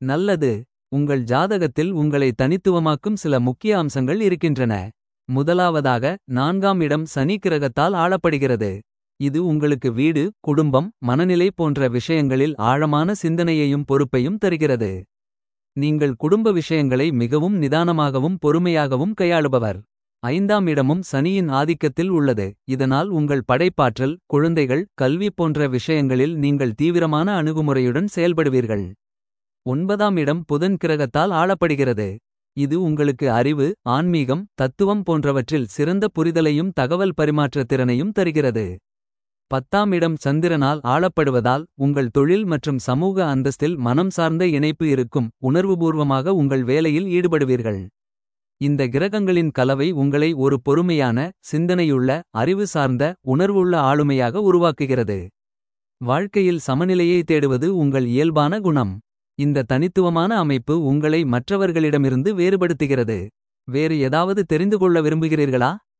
நல்லது உங்கள் ஜாதகத்தில் உங்களை தனித்துவமாக்கும் சில முக்கிய அம்சங்கள் இருக்கின்றன. முதலாவதாக நான்காம் இடம் சனி கிரகத்தால் ஆளப்படுகிறது. இது உங்களுக்கு வீடு குடும்பம் மனநிலை போன்ற விஷயங்களில் ஆழமான சிந்தனையையும் பொறுப்பையும் தருகிறது. நீங்கள் குடும்ப விஷயங்களை மிகவும் நிதானமாகவும் பொறுமையாகவும் கையாளுபவர். ஐந்தாம் இடமும் சனியின் ஆதிக்கத்தில் உள்ளது இதனால் உங்கள் படைப்பாற்றல் குழந்தைகள் கல்வி போன்ற விஷயங்களில் நீங்கள் தீவிரமான அணுகுமுறையுடன் செயல்படுவீர்கள். ஒன்பதாம் இடம் புதன் கிரகத்தால் ஆளப்படுகிறது. இது உங்களுக்கு அறிவு ஆன்மீகம் தத்துவம் போன்றவற்றில் சிறந்த புரிதலையும் தகவல் பரிமாற்ற திறனையும் தருகிறது. பத்தாம் இடம் சந்திரனால் ஆளப்படுவதால் உங்கள் தொழில் மற்றும் சமூக அந்தஸ்தில் மனம் சார்ந்த இணைப்பு இருக்கும் உணர்வுபூர்வமாக உங்கள் வேலையில் ஈடுபடுவீர்கள். இந்த கிரகங்களின் கலவை உங்களை ஒரு பொறுமையான சிந்தனையுள்ள அறிவு சார்ந்த உணர்வுள்ள ஆளுமையாக உருவாக்குகிறது. வாழ்க்கையில் சமநிலையை தேடுவது உங்கள் இயல்பான குணம். இந்த தனித்துவமான அமைப்பு உங்களை மற்றவர்களிடமிருந்து வேறுபடுத்துகிறது. வேறு ஏதாவது தெரிந்து கொள்ள விரும்புகிறீர்களா.